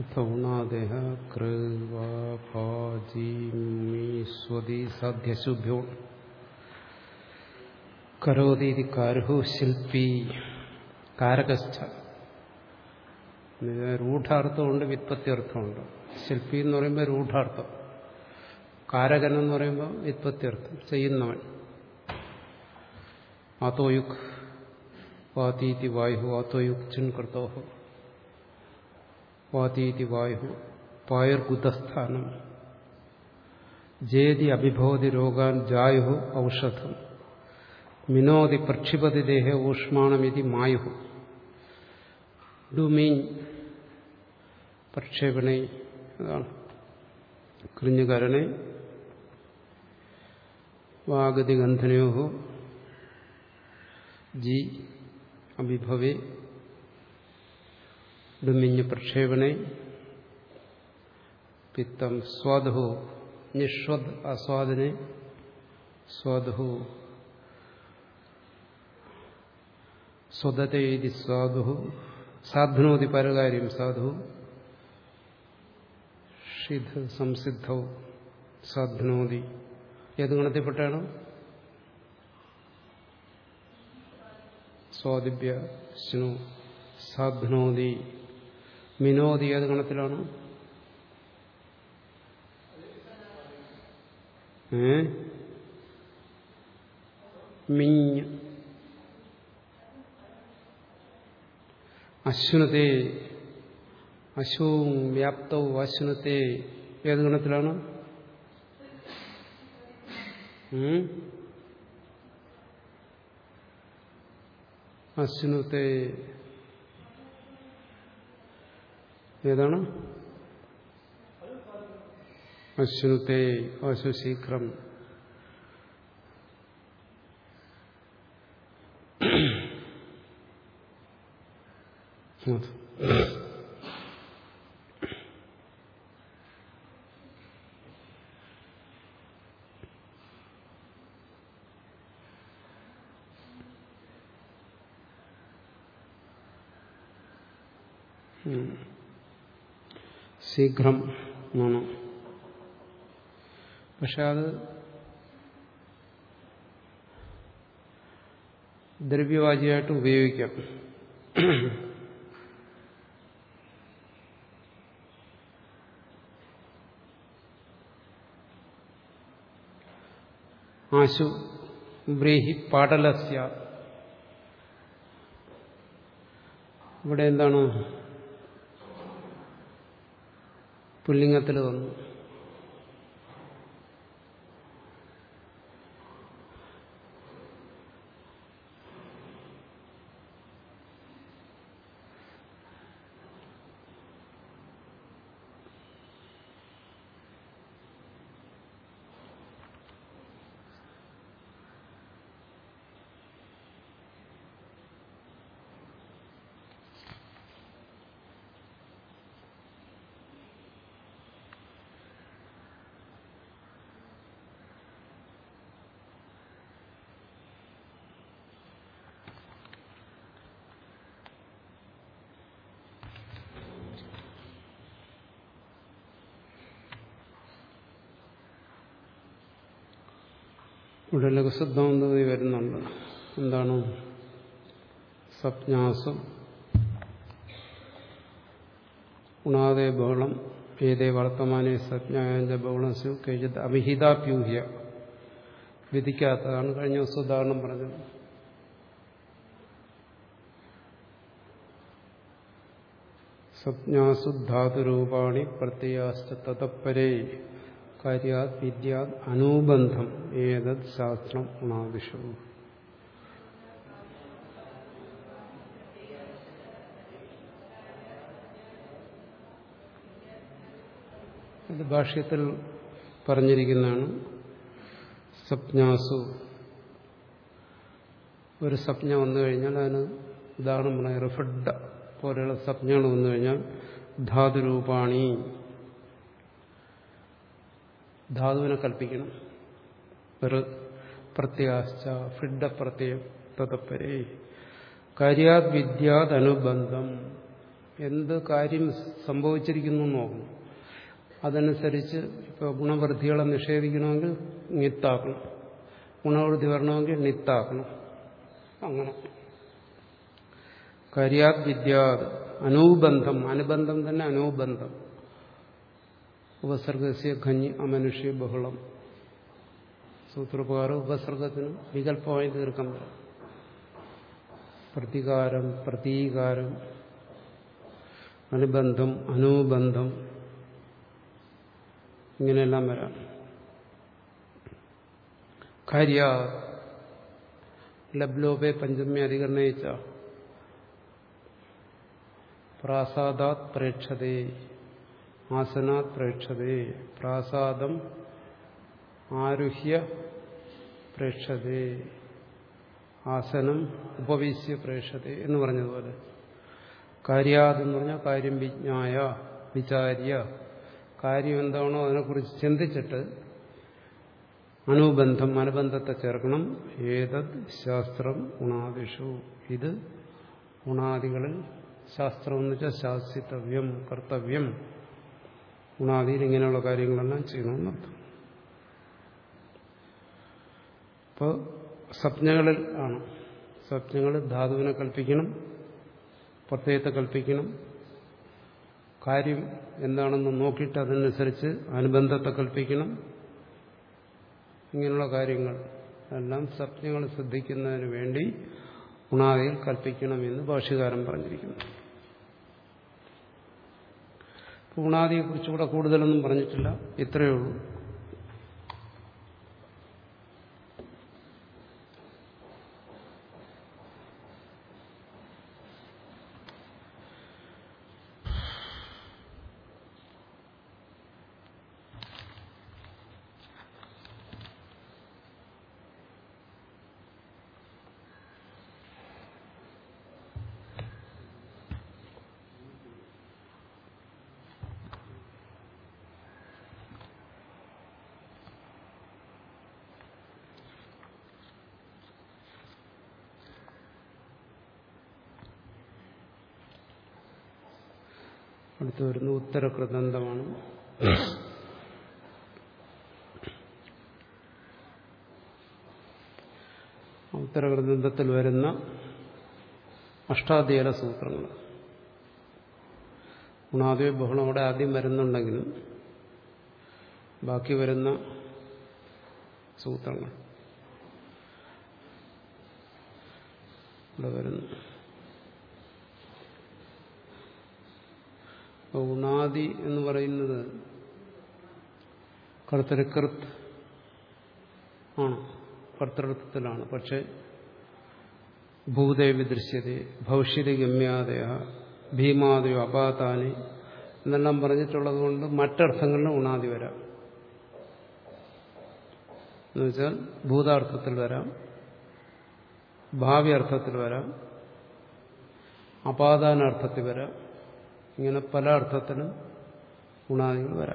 ൗണാദേഹ കൃവാജീമീസ്വതി സാധ്യശുഭ്യോ കരോതി കാരുഹു ശില്പി കാരകസ്ഥ രൂഢാർത്ഥമുണ്ട് വിത്പത്യർത്ഥമുണ്ട് ശില്പി എന്ന് പറയുമ്പോൾ രൂഢാർത്ഥം കാരകൻ എന്ന് പറയുമ്പോൾ വിത്പത്യർത്ഥം ചെയ്യുന്നവൻ ആത്തോയുക് വാതീതി വായു ആത്തോയുക് ചിൻകൃത്തോഹു വാതീതി വായു പായർഗുതസ്ഥാനം ജേതി അഭിഭവതി രോഗാൻ ജായു ഔഷധം മിനോതി പ്രക്ഷിപതി ദേഹ ഊഷ്മാണമിതി മായു ഡുമീൻ പ്രക്ഷേപണേ അതാണ് കൃഞ്ഞുകരണേ വാഗതി ഗന്ധനയോ ജി അഭിഭവേ ഡുമിഞ്ഞ് പ്രക്ഷേപണേ പിത്തം സ്വാദു നിഷ്വദ് അസ്വാദിനെ സ്വാദു സ്വതതേതി സ്വാദു സാധ്നോതി പരകാര്യം സാധു ഷിധ സംസിദ്ധൗ സാധ്നോതി ഏത് ഗണത്തിൽപ്പെട്ടാണ് സ്വാദിഭ്യ സ്നു സാധ്നോതി മിനോതി ഏത് ഗണത്തിലാണ് ഏ മിഞ്ഞ് അശ്വനത്തെ അശ്വവും വ്യാപ്തവും അശ്വനത്തെ ഏത് ഗണത്തിലാണ് അശ്വനത്തെ ഏതാണ് അശ്വനത്തെ അശ്വശീഘ്രം ശീഘ്രം ആണ് പക്ഷെ അത് ദ്രവ്യവാചിയായിട്ട് ഉപയോഗിക്കാം ആശു ബ്രീഹി പാടലസ്യ ഇവിടെ എന്താണ് പുല്ലിംഗത്തിൽ വന്നു ഇവിടെ ലഘുസിദ്ധാന്തതി വരുന്നുണ്ട് എന്താണ് സപ്ഞാസം ഉണാദേ ബഹളം ഏതേ വർത്തമാനെ സജ്ഞായന്റെ ബഹളം സ്യു കഴിച്ചത് അവിഹിതാപ്യൂഹ്യ വിധിക്കാത്തതാണ് കഴിഞ്ഞ ദിവസം ഉദാഹരണം പറഞ്ഞത് സപ്ഞാസു ധാതുരൂപാണി പ്രത്യയാശ്ച തതപ്പരേ കാര്യാത് വിദ്യാത് അനുബന്ധം ഏതത് ശാസ്ത്രം ഉണാദിഷു ഇത് ഭാഷ്യത്തിൽ പറഞ്ഞിരിക്കുന്നതാണ് സപ്ഞാസു ഒരു സപ്ഞ വന്നു കഴിഞ്ഞാൽ അതിന് ഉദാഹരണം പറഞ്ഞ റിഫഡ് പോലെയുള്ള സപ്ഞകൾ വന്നു കഴിഞ്ഞാൽ ധാതുരൂപാണി ധാതുവിനെ കൽപ്പിക്കണം ഒരു പ്രത്യാശ്ച ഫിഡ പ്രത്യയം തതപ്പരേ കാര്യാത് വിദ്യാത് അനുബന്ധം എന്ത് കാര്യം സംഭവിച്ചിരിക്കുന്നു എന്ന് നോക്കണം അതനുസരിച്ച് ഇപ്പോൾ ഗുണവൃദ്ധികളെ നിഷേധിക്കണമെങ്കിൽ നിത്താക്കണം ഗുണവൃദ്ധി വരണമെങ്കിൽ നിത്താക്കണം അങ്ങനെ കാര്യാത് വിദ്യാത് അനുബന്ധം അനുബന്ധം തന്നെ അനുബന്ധം ഉപസർഗസ്യ ഖഞ്ഞി അമനുഷ്യ ബഹുളം സൂത്രപ്രകാരം ഉപസർഗത്തിന് വികല്പമായി തീർക്കാൻ പറ്റും പ്രതികാരം പ്രതീകാരം അനുബന്ധം അനുബന്ധം ഇങ്ങനെയെല്ലാം വരാം കാര്യ ലബ്ലോപെ പഞ്ചമി അധികരണയിച്ച പ്രാസാദാത് പ്രേക്ഷതേ ആസനാത് പ്രേക്ഷതേ പ്രാസാദം ആരുഹ്യ പ്രേക്ഷതേ ആസനം ഉപവിശ്യ പ്രേക്ഷതേ എന്ന് പറഞ്ഞതുപോലെ കാര്യാതെന്ന് പറഞ്ഞാൽ കാര്യം വിജ്ഞായ വിചാര്യ കാര്യം എന്താണോ അതിനെക്കുറിച്ച് ചിന്തിച്ചിട്ട് അനുബന്ധം അനുബന്ധത്തെ ചേർക്കണം ഏതത് ശാസ്ത്രം ഗുണാദിഷു ഇത് ഗുണാദികളിൽ ശാസ്ത്രം എന്ന് വെച്ചാൽ ശാസിതവ്യം കർത്തവ്യം ഗുണാദിയിൽ ഇങ്ങനെയുള്ള കാര്യങ്ങളെല്ലാം ചെയ്യണമെന്നർത്ഥം ഇപ്പോൾ സ്വപ്നങ്ങളിൽ ആണ് സ്വപ്നങ്ങളിൽ ധാതുവിനെ കൽപ്പിക്കണം പ്രത്യയത്തെ കൽപ്പിക്കണം കാര്യം എന്താണെന്ന് നോക്കിയിട്ട് അതനുസരിച്ച് അനുബന്ധത്തെ കൽപ്പിക്കണം ഇങ്ങനെയുള്ള കാര്യങ്ങൾ എല്ലാം സ്വപ്നങ്ങൾ ശ്രദ്ധിക്കുന്നതിന് വേണ്ടി ഗുണാദിയിൽ കൽപ്പിക്കണമെന്ന് ഭാഷ്യകാരൻ പറഞ്ഞിരിക്കുന്നു ഗുണാദിയെക്കുറിച്ചുകൂടെ കൂടുതലൊന്നും പറഞ്ഞിട്ടില്ല ഇത്രയേ ഉള്ളൂ അടുത്ത് വരുന്ന ഉത്തരകൃതന്തമാണ് ഉത്തരകൃതന്തത്തിൽ വരുന്ന അഷ്ടാധ്യായ സൂത്രങ്ങൾ ഗുണാദ്വയ ബഹുളം അവിടെ ആദ്യം വരുന്നുണ്ടെങ്കിലും ബാക്കി വരുന്ന സൂത്രങ്ങൾ ഇവിടെ വരുന്നു ഗുണാദി എന്ന് പറയുന്നത് കർത്തരക്കൃത്ത് ആണ് കർത്തൃത്വത്തിലാണ് പക്ഷെ ഭൂതേവി ദൃശ്യത ഭവിഷ്യതി ഗമ്യാദയ ഭീമാദയോ അപാതാനി എന്നെല്ലാം പറഞ്ഞിട്ടുള്ളത് കൊണ്ട് മറ്റർത്ഥങ്ങളിലും ഉണാദി വരാം എന്നുവെച്ചാൽ ഭൂതാർത്ഥത്തിൽ വരാം ഭാവി അർത്ഥത്തിൽ വരാം അപാദാനാർത്ഥത്തിൽ വരാം ഇങ്ങനെ പല അർത്ഥത്തിലും ഗുണാദികൾ വരാം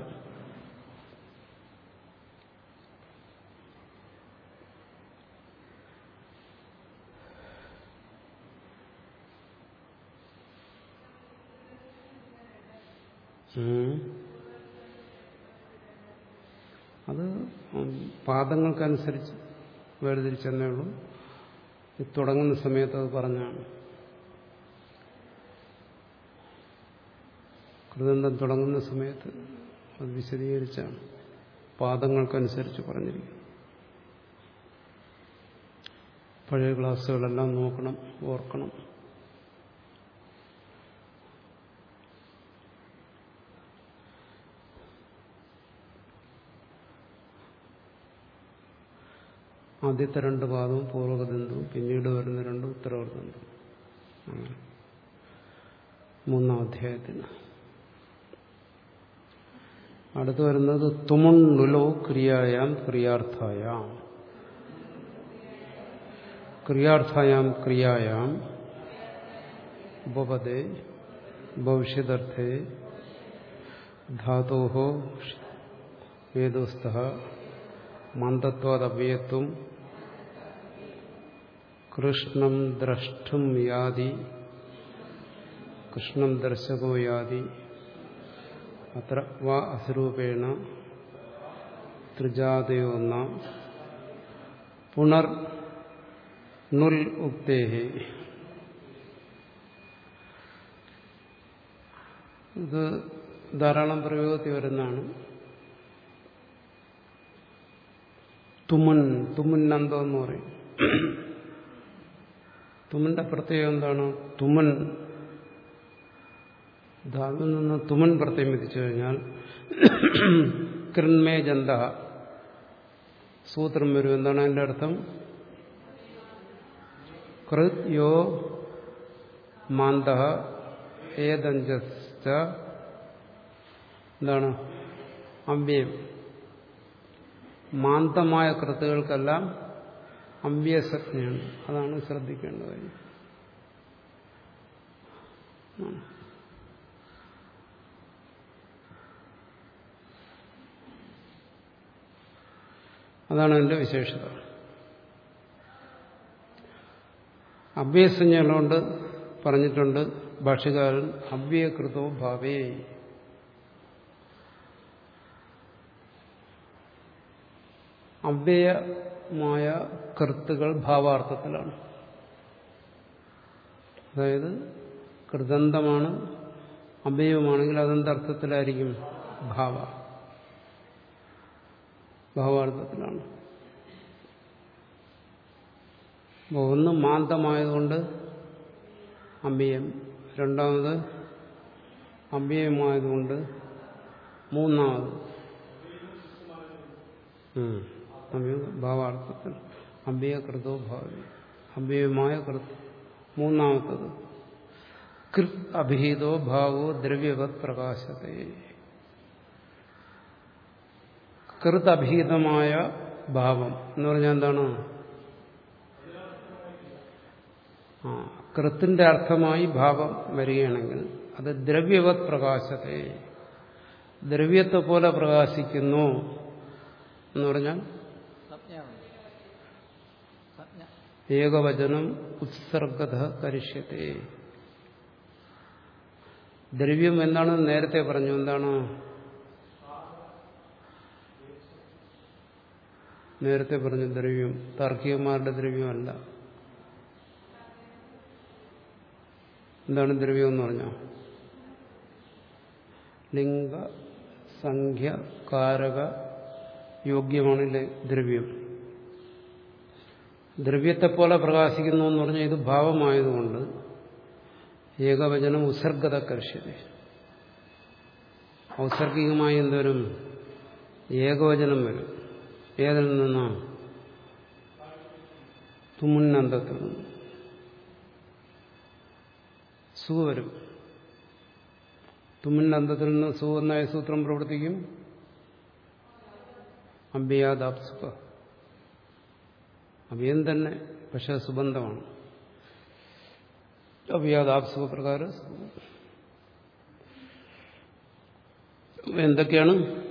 അത് പാദങ്ങൾക്കനുസരിച്ച് വേർതിരിച്ചെന്നേ ഉള്ളൂ ഇത് തുടങ്ങുന്ന സമയത്ത് അത് പറഞ്ഞാണ് കൃതന്തം തുടങ്ങുന്ന സമയത്ത് അത് വിശദീകരിച്ചാണ് പാദങ്ങൾക്കനുസരിച്ച് പറഞ്ഞിരിക്കുന്നത് പഴയ ക്ലാസ്സുകളെല്ലാം നോക്കണം ഓർക്കണം ആദ്യത്തെ രണ്ട് പാദവും പൂർവ്വഗതന്തവും പിന്നീട് വരുന്ന രണ്ട് ഉത്തരവർദ്ധന്തവും അങ്ങനെ മൂന്നാം അധ്യായത്തിന് അടുത്ത് വരുന്നത് തുമുണ്ണുലോ ക്രിയായാം ക്രിയാർത്ഥായാം ക്രിയാർത്ഥായാം ക്രിയായാം ഉപപദേ ഭവിഷ്യദർത്ഥേ ധാതോ ഏതോസ്ഥ മന്ദത്വാദവ്യത്വം കൃഷ്ണം ദ്രഷ്ടും യാതി കൃഷ്ണം ദർശകോ യാതി അത്ര വാ അസുരൂപേണ ത്രിജാതയോ ന പുനർ നുൽ ഉക്തേഹേ ഇത് ധാരാളം പ്രയോഗത്തിൽ വരുന്നതാണ് തുമുൻ തുമുന്നന്തം എന്ന് പറയും തുമന്റെ പ്രത്യേകം എന്താണ് തുമൻ ധാതുവിൽ നിന്ന് തുമൻ പ്രത്യേകം വിധിച്ചു കഴിഞ്ഞാൽ കൃന്മേ ജന്ത സൂത്രം വരും എന്താണ് അതിന്റെ അർത്ഥം കൃത് യോ മാന്ത ഏതഞ്ച എന്താണ് അവ്യയം മാന്തമായ കൃത്തുകൾക്കെല്ലാം അവ്യസജ്ഞയാണ് അതാണ് ശ്രദ്ധിക്കേണ്ട കാര്യം അതാണ് അതിന്റെ വിശേഷത അവ്യസഞ്ജകളുണ്ട് പറഞ്ഞിട്ടുണ്ട് ഭാഷകാരൻ അവ്യകൃതോ ഭാവേ അവ്യയമായ കൃത്തുകൾ ഭാവാർത്ഥത്തിലാണ് അതായത് കൃതന്തമാണ് അവയവമാണെങ്കിൽ അതെന്തർത്ഥത്തിലായിരിക്കും ഭാവ ഭാവാർത്ഥത്തിലാണ് അപ്പോൾ ഒന്ന് മാന്തമായതുകൊണ്ട് അമ്പിയം രണ്ടാമത് അമ്പിയമായതുകൊണ്ട് മൂന്നാമത് ഭാവാർത്ഥത്തിൽ അമ്പിയകൃതോ ഭാവി അമ്പിയമായ കൃത് മൂന്നാമത്തത് കൃത് അഭിഹിതോ ഭാവോ ദ്രവ്യവത് പ്രകാശത്തെ കൃത് അഭിഹിതമായ ഭാവം എന്ന് പറഞ്ഞാൽ എന്താണ് ആ കൃത്തിന്റെ അർത്ഥമായി ഭാവം വരികയാണെങ്കിൽ അത് ദ്രവ്യവത് പ്രകാശത്തെ ദ്രവ്യത്തെ പോലെ പ്രകാശിക്കുന്നു എന്ന് പറഞ്ഞാൽ ഏകവചനം ഉത്സർഗത കരിഷ്യത്തെ ദ്രവ്യം എന്താണ് നേരത്തെ പറഞ്ഞു എന്താണ് നേരത്തെ പറഞ്ഞു ദ്രവ്യം താർക്കികന്മാരുടെ ദ്രവ്യമല്ല എന്താണ് ദ്രവ്യം എന്ന് പറഞ്ഞോ ലിംഗ സംഖ്യ കാരക യോഗ്യമാണ് ദ്രവ്യം ദ്രവ്യത്തെ പോലെ പ്രകാശിക്കുന്നു എന്ന് പറഞ്ഞാൽ ഇത് ഭാവമായതുകൊണ്ട് ഏകവചനം ഉസർഗത കർഷ്യത ഔസർഗികമായി എന്തോരും ഏകവചനം വരും ഏതിൽ നിന്നാ തുമുന്നന്തത്തിൽ നിന്ന് സു വരും തുമുന്നന്തത്തിൽ നിന്ന് സു എന്നായ സൂത്രം പ്രവർത്തിക്കും അമ്പിയാദാപ്സുഖ അഭയം തന്നെ പക്ഷെ സുബന്ധമാണ് അഭിയാദാപ്സുഖ പ്രകാരം എന്തൊക്കെയാണ്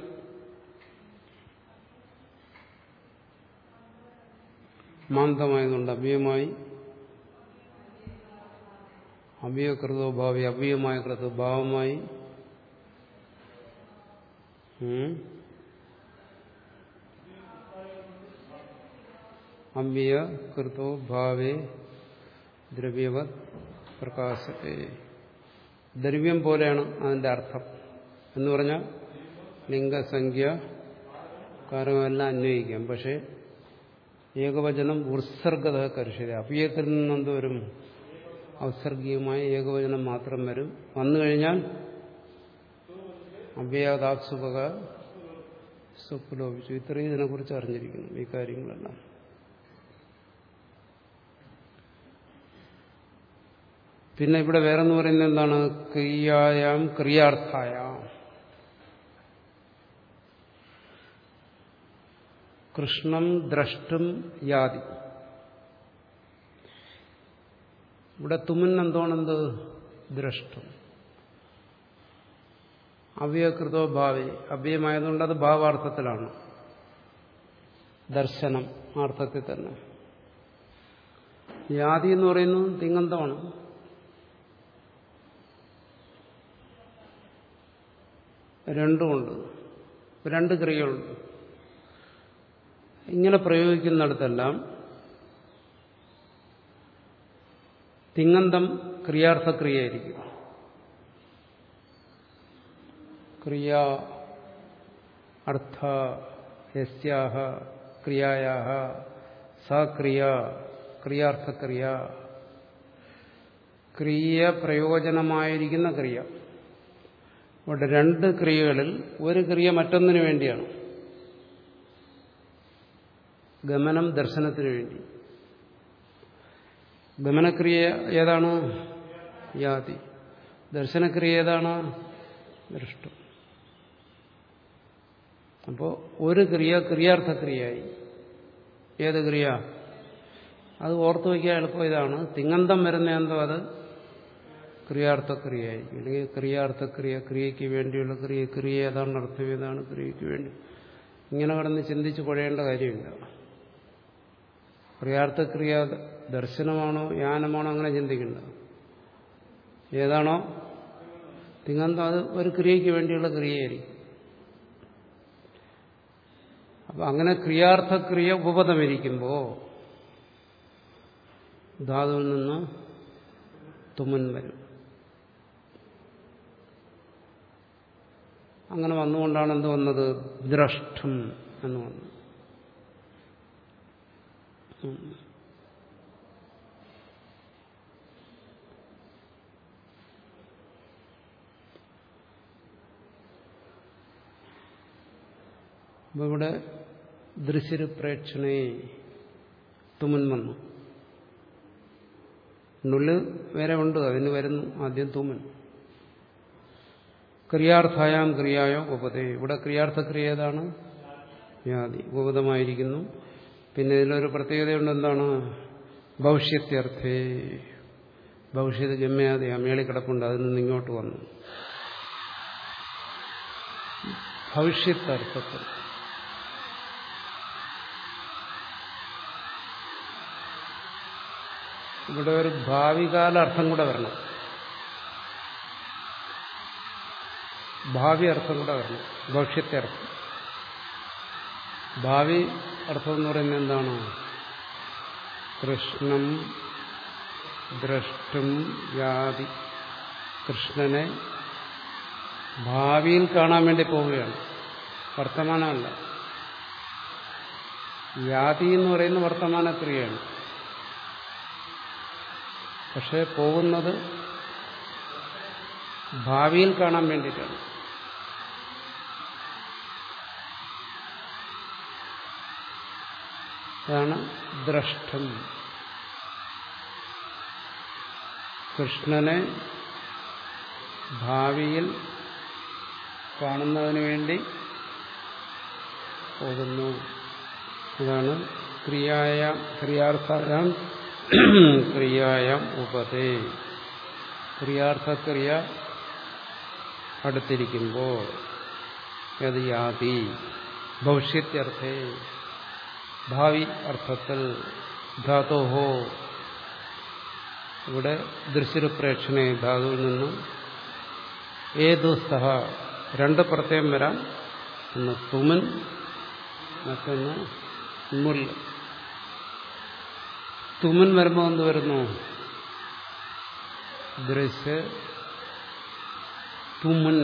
മാന്തമായതുകൊണ്ട് അവ്യമായി അവ്യകൃതോ ഭാവി അവ്യമായ കൃതോ ഭാവമായി അമ്പിയ കൃതോ ഭാവേ ദ്രവ്യവത് പ്രകാശത്തെ ദ്രവ്യം പോലെയാണ് അതിന്റെ അർത്ഥം എന്ന് പറഞ്ഞാൽ ലിംഗസംഖ്യ കാരണമെല്ലാം അന്വയിക്കാം പക്ഷേ ഏകവചനം ഉത്സർഗത കരുഷത അപിയത്തിൽ നിന്നെന്ത് വരും ഔസർഗീയമായ ഏകവചനം മാത്രം വരും വന്നു കഴിഞ്ഞാൽ അവ്യാദാപ്സുക സ്വപ്ലോപിച്ചു ഇത്രയും ഇതിനെക്കുറിച്ച് അറിഞ്ഞിരിക്കുന്നു ഈ കാര്യങ്ങളെല്ലാം പിന്നെ ഇവിടെ വേറെന്ന് പറയുന്നത് എന്താണ് ക്രിയായാം ക്രിയാർത്ഥായാം കൃഷ്ണം ദ്രഷ്ടും യാതി ഇവിടെ തുമൻ എന്തോണെന്ത് ദ്രഷ്ടും അവ്യകൃതോ ഭാവി അവ്യമായതുകൊണ്ട് അത് ഭാവാർത്ഥത്തിലാണ് ദർശനം അർത്ഥത്തിൽ തന്നെ യാതി എന്ന് പറയുന്നത് തിങ്ങന്തമാണ് രണ്ടുമുണ്ട് രണ്ട് ക്രിയകളുണ്ട് ഇങ്ങനെ പ്രയോഗിക്കുന്നിടത്തെല്ലാം തിങ്ങന്തം ക്രിയാർത്ഥക്രിയയായിരിക്കും ക്രിയ അർത്ഥ യസ്യാഹ ക്രിയായാഹ സക്രിയ ക്രിയാർത്ഥക്രിയ ക്രിയ പ്രയോജനമായിരിക്കുന്ന ക്രിയ ഇവിടെ രണ്ട് ക്രിയകളിൽ ഒരു ക്രിയ മറ്റൊന്നിനു വേണ്ടിയാണ് ഗമനം ദർശനത്തിനു വേണ്ടി ഗമനക്രിയ ഏതാണ് യാതി ദർശനക്രിയ ഏതാണ് ദൃഷ്ടം അപ്പോൾ ഒരു ക്രിയ ക്രിയാർത്ഥക്രിയയായി ഏത് ക്രിയ അത് ഓർത്തു വയ്ക്കാൻ എളുപ്പം ഇതാണ് തിങ്ങന്തം വരുന്ന എന്തോ അത് ക്രിയാർത്ഥക്രിയയായിരിക്കും അല്ലെങ്കിൽ ക്രിയാർത്ഥക്രിയ ക്രിയയ്ക്ക് വേണ്ടിയുള്ള ക്രിയ ക്രിയ ഏതാണ് അർത്ഥം ഏതാണ് ക്രിയയ്ക്ക് വേണ്ടി ഇങ്ങനെ കടന്ന് ചിന്തിച്ച് കുഴയേണ്ട കാര്യമില്ല ക്രിയാർത്ഥക്രിയ ദർശനമാണോ യാനമാണോ അങ്ങനെ ചിന്തിക്കേണ്ട ഏതാണോ തിങ്ങന്തം അത് ഒരു ക്രിയയ്ക്ക് വേണ്ടിയുള്ള ക്രിയയായിരിക്കും അപ്പൊ അങ്ങനെ ക്രിയാർത്ഥക്രിയ ഉപപദമിരിക്കുമ്പോൾ ധാതുവിൽ നിന്ന് തുമ്മൻ വരും അങ്ങനെ വന്നുകൊണ്ടാണ് എന്ത് വന്നത് ദ്രഷ്ടം എന്ന് വന്നത് അപ്പൊ ഇവിടെ ദൃശ്യപ്രേക്ഷണേ തുമൻ വന്നു നുള്ളിൽ വേറെ ഉണ്ട് അതിന് വരുന്നു ആദ്യം തുമൻ ക്രിയാർത്ഥായാം ക്രിയായോ ഉപതേ ഇവിടെ ക്രിയാർത്ഥക്രിയ ഏതാണ് യാതി ഉപതമായിരിക്കുന്നു പിന്നെ ഇതിലൊരു പ്രത്യേകതയുണ്ട് എന്താണ് ഭവിഷ്യത്യർത്ഥേ ഭവിഷ്യത്ത് ഗമ്യാതെ അമേളി കിടപ്പുണ്ട് അതിൽ നിന്ന് ഇങ്ങോട്ട് വന്നു ഭവിഷ്യത്തർത്ഥത്തിൽ ഇവിടെ ഒരു ഭാവികാല അർത്ഥം കൂടെ വരണം ഭാവി അർത്ഥം കൂടെ വരണം ഭവിഷ്യത്തെ അർത്ഥം ഭാവി അർത്ഥം എന്ന് പറയുന്നത് എന്താണ് കൃഷ്ണം ദ്രഷ്ടും യാതി കൃഷ്ണനെ ഭാവിയിൽ കാണാൻ വേണ്ടി പോവുകയാണ് വർത്തമാനമല്ല യാതി എന്ന് പറയുന്ന വർത്തമാനക്രിയയാണ് പക്ഷെ പോകുന്നത് ഭാവിയിൽ കാണാൻ വേണ്ടിയിട്ടാണ് അതാണ് ദ്രഷ്ടം കൃഷ്ണനെ ഭാവിയിൽ കാണുന്നതിന് വേണ്ടി പോകുന്നു ഇതാണ് ക്രിയായ ക്രിയാർത്ഥായാം ക്രിയായാം ഉപതേ ക്രിയാർത്ഥക്രിയ അടുത്തിരിക്കുമ്പോൾ അത് യാതി ഭവിഷ്യത്യർത്ഥേ ഭാവി അർത്ഥത്തിൽ ധാതോഹോ ഇവിടെ ദൃശ്യപ്രേക്ഷണ ധാതുവിൽ നിന്നും ഏതു സഹ രണ്ട് പ്രത്യയം വരാം ഒന്ന് തുമൻ മറ്റൊന്ന് മുൽ തുമൻ വരുമ്പോൾ എന്ത് വരുന്നു ദൃശ്യ തുമൻ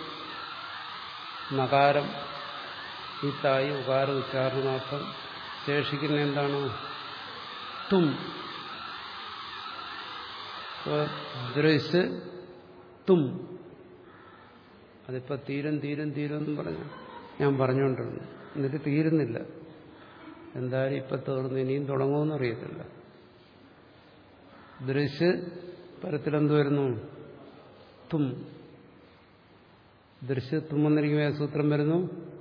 നകാരം ഇത്തായി ഉകാര ഉച്ചാരണാർത്ഥം ശേഷിക്കുന്ന എന്താണ് തും ദൃശ്യ തും അതിപ്പോ തീരും തീരും തീരും എന്നും പറഞ്ഞു ഞാൻ പറഞ്ഞുകൊണ്ടിരുന്നു എന്നിട്ട് തീരുന്നില്ല എന്തായാലും ഇപ്പൊ തീർന്നു ഇനിയും തുടങ്ങുമെന്ന് അറിയത്തില്ല ദൃശ്യ പരത്തിലെന്ത് വരുന്നു തും ദൃശ്യത്വം വന്നിരിക്കുന്ന സൂത്രം വരുന്നു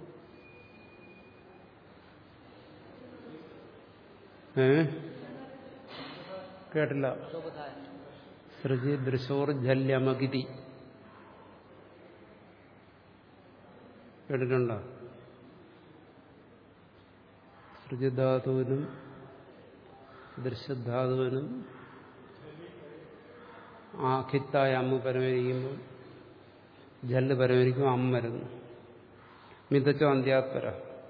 ഏ കേട്ടില്ല സൃജി ദൃശോർ ജല്യമഗിതി കേട്ടിട്ടുണ്ടോ സൃജധാതുവിനും ദൃശ്യധാതുവിനും ആഖിത്തായ അമ്മ പരമരിക്കുമ്പോൾ ജല്ല് പരമരിക്കും അം വരുന്നു മിതച്ചോ അന്ത്യാത്പര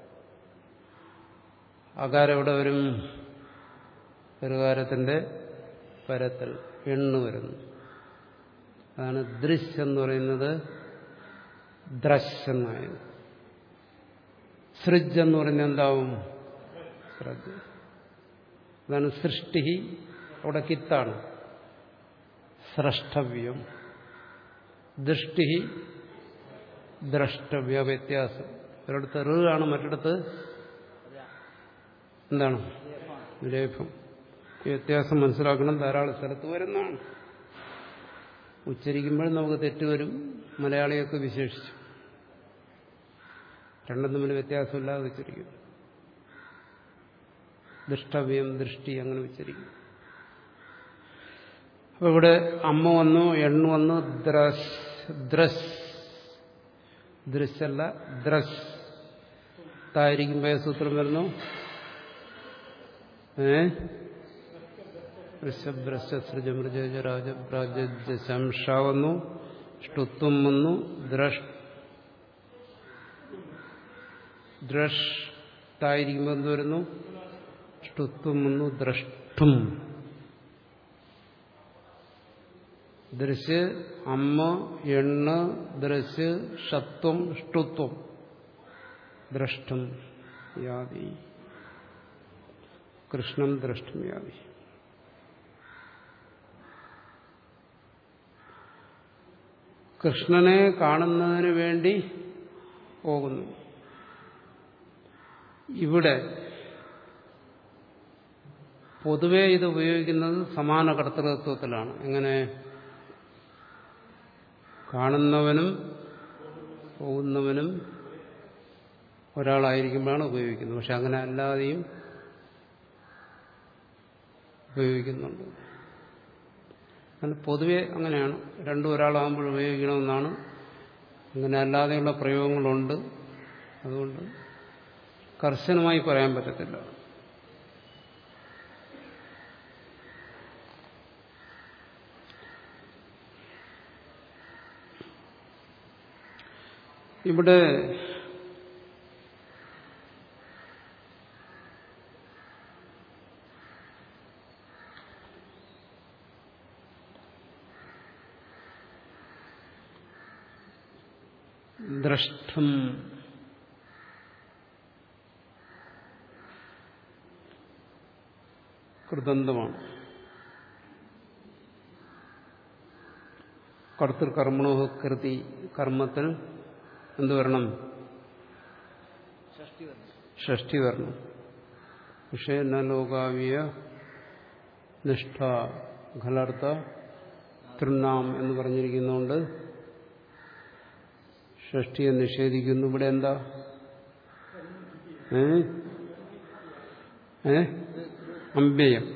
അകാരം എവിടെ വരും പെരുകാരത്തിന്റെ പരത്തിൽ എണ്ണു വരുന്നു അതാണ് ദൃശ് എന്ന് പറയുന്നത് ദ്രശ് എന്നായത് സൃജ് എന്ന് പറയുന്നത് എന്താവും ശ്രദ്ധ അതാണ് സൃഷ്ടി അവിടെ കിത്താണ് സ്രഷ്ടവ്യം ദൃഷ്ടി ദ്രഷ്ടവ്യ വ്യത്യാസം ഒരിടത്ത് ഋ ആണ് മറ്റിടത്ത് എന്താണ് ലേഖം ഈ വ്യത്യാസം മനസ്സിലാക്കണം ധാരാളം സ്ഥലത്ത് വരുന്നതാണ് ഉച്ചരിക്കുമ്പോൾ നമുക്ക് തെറ്റുവരും മലയാളിയൊക്കെ വിശേഷിച്ചു രണ്ടും തമ്മിൽ വ്യത്യാസമില്ലാതെ ഉച്ചരിക്കും ദൃഷ്ടവ്യം ദൃഷ്ടി അങ്ങനെ ഉച്ചരിക്കും അപ്പൊ ഇവിടെ അമ്മ വന്നു എണ്ണു വന്നു ദ്രസ് ദ്രസ് ദൃശല്ല ദ്രസ് തായിരിക്കുമ്പോ സൂത്രം വരുന്നു ഏ ശംഷ വന്നു ഷ്ടുത്വം വന്നു ദ്രഷ് ദ്രഷ് തായിരിക്കുമ്പോ എന്ത് വരുന്നു ഷ്ടുത്വം വന്നു ദ്രഷ്ടും ദൃശ് അമ്മ എണ്ണ് ദൃശ് ഷത്വം ഷ്ടുത്വം ദ്രഷ്ടം യാതി കൃഷ്ണം ദ്രഷ്ടം യാതി കൃഷ്ണനെ കാണുന്നതിന് വേണ്ടി പോകുന്നു ഇവിടെ പൊതുവെ ഇത് ഉപയോഗിക്കുന്നത് സമാന കർത്തൃത്വത്തിലാണ് എങ്ങനെ കാണുന്നവനും പോകുന്നവനും ഒരാളായിരിക്കുമ്പോഴാണ് ഉപയോഗിക്കുന്നത് പക്ഷെ അങ്ങനെ അല്ലാതെയും ഉപയോഗിക്കുന്നുണ്ട് അങ്ങനെ പൊതുവെ അങ്ങനെയാണ് രണ്ടും ഒരാളാകുമ്പോൾ ഉപയോഗിക്കണമെന്നാണ് അങ്ങനെ അല്ലാതെയുള്ള പ്രയോഗങ്ങളുണ്ട് അതുകൊണ്ട് കർശനമായി പറയാൻ പറ്റത്തില്ല ഇവിടെ ദ്രഷ്ടം കൃതന്തമാണ് കർത്തൃകർമ്മണോ കൃതി കർമ്മത്തിൽ എന്ത് വരണം ഷഷ്ടി വരണം പക്ഷേ ന ലോകാവിയ നിഷ്ഠ ഖലർത്ത തൃണ്ണാം എന്ന് പറഞ്ഞിരിക്കുന്നതുകൊണ്ട് ഷഷ്ടിയെ നിഷേധിക്കുന്നു ഇവിടെ എന്താ ഏ ഏ അമ്പേയം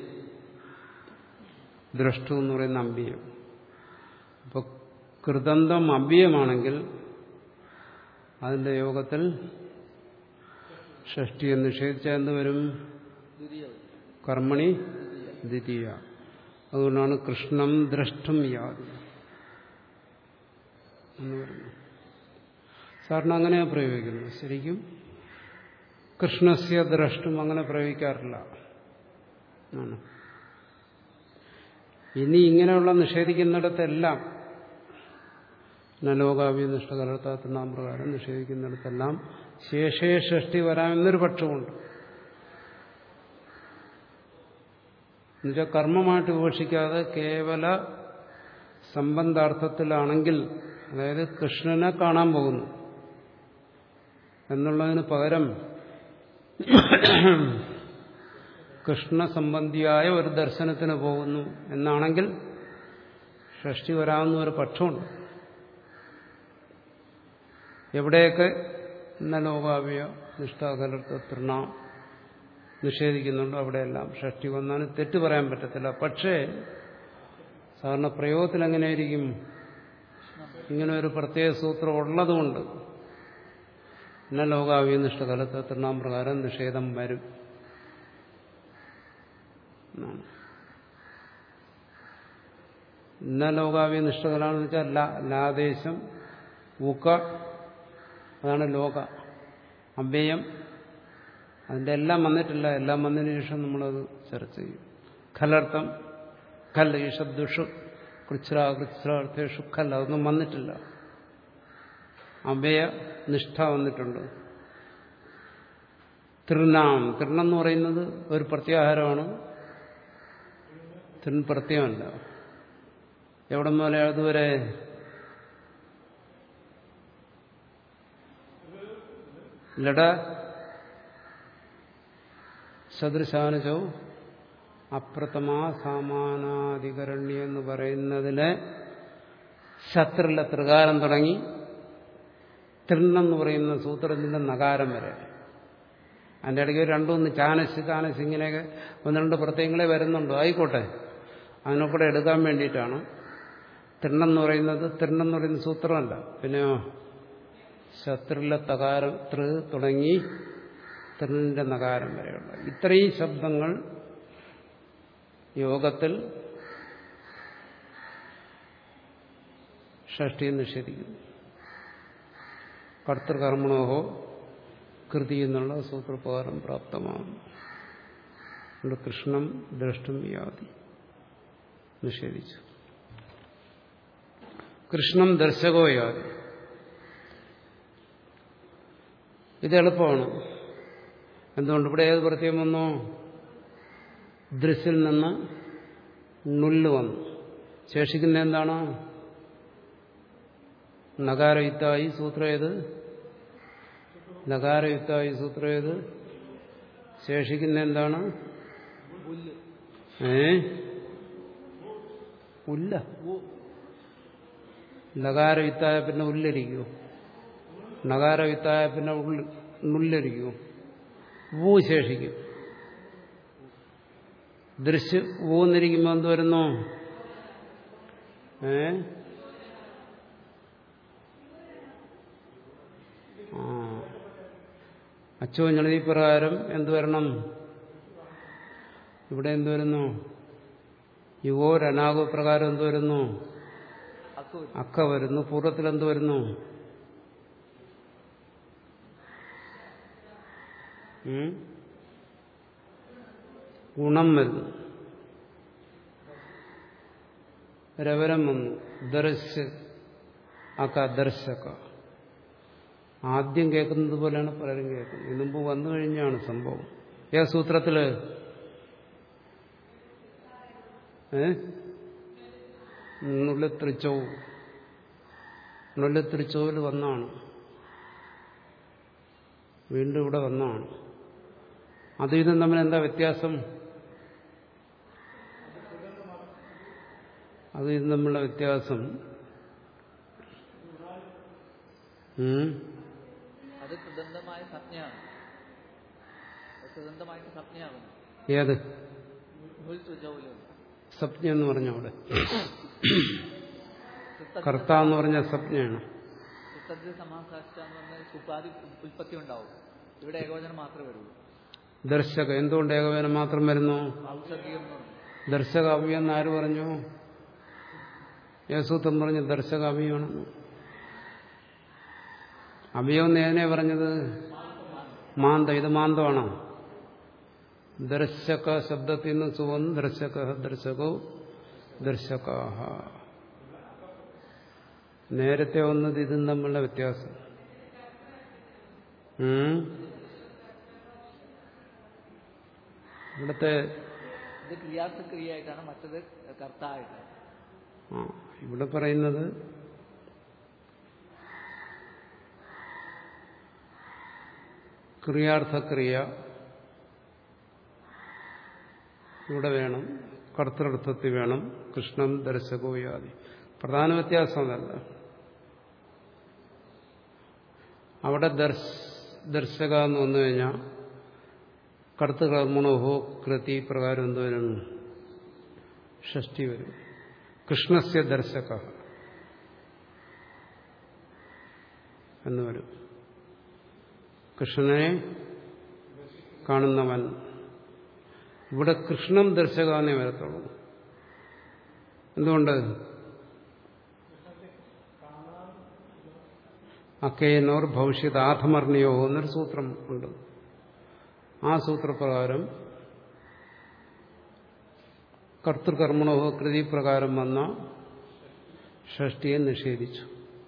ദ്രഷ്ടു എന്ന് പറയുന്ന അമ്പേയം അപ്പൊ കൃതന്തം അമ്പേയമാണെങ്കിൽ അതിന്റെ യോഗത്തിൽ ഷഷ്ടിയെ നിഷേധിച്ചാൽ എന്ത് വരും കർമ്മണി ദ്വിതീയ അതുകൊണ്ടാണ് കൃഷ്ണം ദ്രഷ്ടം യാതി എന്ന് പറയുന്നത് സാറിന് അങ്ങനെയാ പ്രയോഗിക്കുന്നത് ശരിക്കും കൃഷ്ണസ്യ ദ്രഷ്ടും അങ്ങനെ പ്രയോഗിക്കാറില്ല ആണ് ഇനി ഇങ്ങനെയുള്ള നിഷേധിക്കുന്നിടത്തെല്ലാം നലോകാവ്യ നിഷ്ഠകലർത്താത്ത പ്രകാരം നിഷേധിക്കുന്നിടത്തെല്ലാം ശേഷേ ഷഷ്ടി വരാമെന്നൊരു പക്ഷമുണ്ട് എന്നുവെച്ചാൽ കർമ്മമായിട്ട് വിവക്ഷിക്കാതെ കേവല സംബന്ധാർത്ഥത്തിലാണെങ്കിൽ അതായത് കൃഷ്ണനെ കാണാൻ പോകുന്നു എന്നുള്ളതിന് പകരം കൃഷ്ണ സംബന്ധിയായ ഒരു ദർശനത്തിന് പോകുന്നു എന്നാണെങ്കിൽ ഷഷ്ടി വരാവുന്ന ഒരു പക്ഷമുണ്ട് എവിടെയൊക്കെ ഇന്ന ലോകാവ്യ നിഷ്ഠാകലർത്ത തൃണ നിഷേധിക്കുന്നുണ്ടോ അവിടെയെല്ലാം ഷഷ്ടി വന്നാലും തെറ്റ് പറയാൻ പറ്റത്തില്ല പക്ഷേ സാധാരണ പ്രയോഗത്തിൽ എങ്ങനെയായിരിക്കും ഇങ്ങനെ ഒരു പ്രത്യേക സൂത്രം ഉള്ളതുകൊണ്ട് ഇന്ന ലോകാവ്യ നിഷ്ഠകലത്തെ തൃണാം പ്രകാരം നിഷേധം വരും ഇന്ന ലോകാവ്യ നിഷ്ഠകലാണെന്ന് വെച്ചാൽ ലാദേശം ഊക്ക അതാണ് ലോക അവ്യയം അതിൻ്റെ എല്ലാം വന്നിട്ടില്ല എല്ലാം വന്നതിന് ശേഷം നമ്മളത് ചർച്ച ചെയ്യും ഖലർത്ഥം ഖൽ ഈഷദ്ദുഷു കൃച്ഛ്ര കൃച്ഛ്രാർത്ഥേഷു ഖൽ അതൊന്നും വന്നിട്ടില്ല അവ്യയ നിഷ്ഠ വന്നിട്ടുണ്ട് തൃണാം തൃണെന്ന് പറയുന്നത് ഒരു പ്രത്യാഹാരമാണ് തൃൺ പ്രത്യമല്ല എവിടെ മുതലേ അതുവരെ ലഡ സദൃശാനുജോ അപ്രതമാ സാമാനാധികരണ്യം എന്ന് പറയുന്നതിലെ ശത്രുള്ള ത്രികാരം തുടങ്ങി തൃണ്ണെന്ന് പറയുന്ന സൂത്രത്തിന്റെ നകാരം വരെ അതിൻ്റെ ഇടയ്ക്ക് ഒരു രണ്ടുമൂന്ന് ചാനസ് കാനസ് ഇങ്ങനെയൊക്കെ ഒന്ന് രണ്ട് പ്രത്യയങ്ങളെ വരുന്നുണ്ടോ ആയിക്കോട്ടെ അതിനെ കൂടെ എടുക്കാൻ വേണ്ടിയിട്ടാണ് തൃണ്ണെന്ന് പറയുന്നത് തൃണ്ണെന്ന് പറയുന്ന സൂത്രമല്ല പിന്നെയോ ശത്രുല തകാരം തൃ തുടങ്ങി തൃണിന്റെ നകാരം വരെയുള്ള ഇത്രയും ശബ്ദങ്ങൾ യോഗത്തിൽ ഷഷ്ടിയെ നിഷേധിക്കുന്നു കർത്തൃകർമ്മണോഹോ കൃതി എന്നുള്ള സൂത്രപ്രകാരം പ്രാപ്തമാകുന്നു അതുകൊണ്ട് കൃഷ്ണം ദ്രഷ്ടും യാതി നിഷേധിച്ചു കൃഷ്ണം ദർശകോ യാതി ഇത് എളുപ്പമാണ് എന്തുകൊണ്ട് ഇവിടെ ഏത് പ്രത്യേകം വന്നോ ദൃശ്യൽ നിന്ന് നുല്ല് വന്നു ശേഷിക്കുന്ന എന്താണ് നകാരയുക്തായി സൂത്രം ഏത് നകാരയുക്തായി സൂത്രം ഏത് ശേഷിക്കുന്ന എന്താണ് ഏ ഉല്ല ലകാരവിത്തായ പിന്നെ ഉല്ലരിക്കുമോ നകാരവിത്തായ പിന്നെ ഉള്ളി നുല്ലരിക്കുമോ ഊ ശേഷിക്കും ദൃശ്യ ഊന്നിരിക്കുമ്പോൾ എന്ത് വരുന്നു ഏ ആ അച്ചുവഞ്ഞളി പ്രകാരം എന്ത് വരണം ഇവിടെ എന്ത് വരുന്നു യുവോരനാഗോ പ്രകാരം എന്ത് വരുന്നു അക്ക വരുന്നു പൂർവ്വത്തിൽ എന്ത് വരുന്നു ഗുണം വരുന്നു രവരം വന്നു ദർശ് അക്ക ദർശക ആദ്യം കേൾക്കുന്നത് പോലെയാണ് പലരും കേൾക്കുന്നത് ഇതിനുമ്പ് വന്നു കഴിഞ്ഞാണ് സംഭവം ഏ സൂത്രത്തില് ഏ നുള്ളിത്രിച്ചോ നുള്ളിത്രിച്ചോയിൽ വന്നാണ് വീണ്ടും ഇവിടെ വന്നാണ് അത് ഇതും തമ്മിൽ എന്താ വ്യത്യാസം അത് ഇതും തമ്മിലുള്ള വ്യത്യാസം അത് കൃതന്തമായ സംജ്ഞയാണ് കൃതന്തമായിട്ട് സംജ്ഞയാകുന്നു ഏത് നുൽ തുജൗലും സപ്ഞ എന്ന് പറഞ്ഞ അവിടെ കർത്ത എന്ന് പറഞ്ഞ സപ്ഞയാണ് ചിത്തത്തിൽ സമാസാഷ്ട എന്ന് പറഞ്ഞാൽ സുപ്പാതി ഉൽപ്പത്തി ഉണ്ടാവും ഇവിടെ ഏകോചനം മാത്രമേ വരുള്ളൂ ദർശക എന്തുകൊണ്ട് ഏകവേനം മാത്രം വരുന്നു ഔഷധീയം എന്ന് പറഞ്ഞു ദർശക അവ്യം എന്ന് ആര് പറഞ്ഞു യേസൂത്തം പറഞ്ഞു ദർശക അവ്യമാണെന്ന് അവ്യം എന്ന് ഏതിനെ പറഞ്ഞത് മാന്തം ഇത് മാന്തമാണോ ദർശക ശബ്ദത്തിൽ നിന്ന് സുവൻ ദർശക ദർശകോ ദർശകാഹ നേരത്തെ വന്നത് ഇതും തമ്മിലുള്ള വ്യത്യാസം ഉം. ഇവിടുത്തെ ഇത് ക്രിയാസക്രിയയായിട്ടാണ് മറ്റത് കർത്തായിട്ട് ആ ഇവിടെ പറയുന്നത് ക്രിയാർത്ഥക്രിയ ഇവിടെ വേണം കർത്തൃർത്ഥത്തിൽ വേണം കൃഷ്ണം ദർശകോ യാതി പ്രധാന വ്യത്യാസം അതല്ല അവിടെ ദർശ ദർശക എന്ന് വന്നു കഴിഞ്ഞാൽ കർത്തൃകർമ്മണോഹോ കൃതി പ്രകാരം എന്ത് വരും ഷഷ്ടി വരും കൃഷ്ണസ്യ ദർശക എന്ന് വരും കൃഷ്ണനെ കാണുന്നവൻ ഇവിടെ കൃഷ്ണൻ ദർശകാന്നേ വരത്തുള്ളൂ എന്തുകൊണ്ട് അക്കേനോർ ഭവിഷ്യത് ആധമർണിയോ എന്നൊരു സൂത്രം ഉണ്ട് ആ സൂത്രപ്രകാരം കർത്തൃകർമ്മണോ കൃതി പ്രകാരം വന്ന ഷഷ്ടിയെ നിഷേധിച്ചു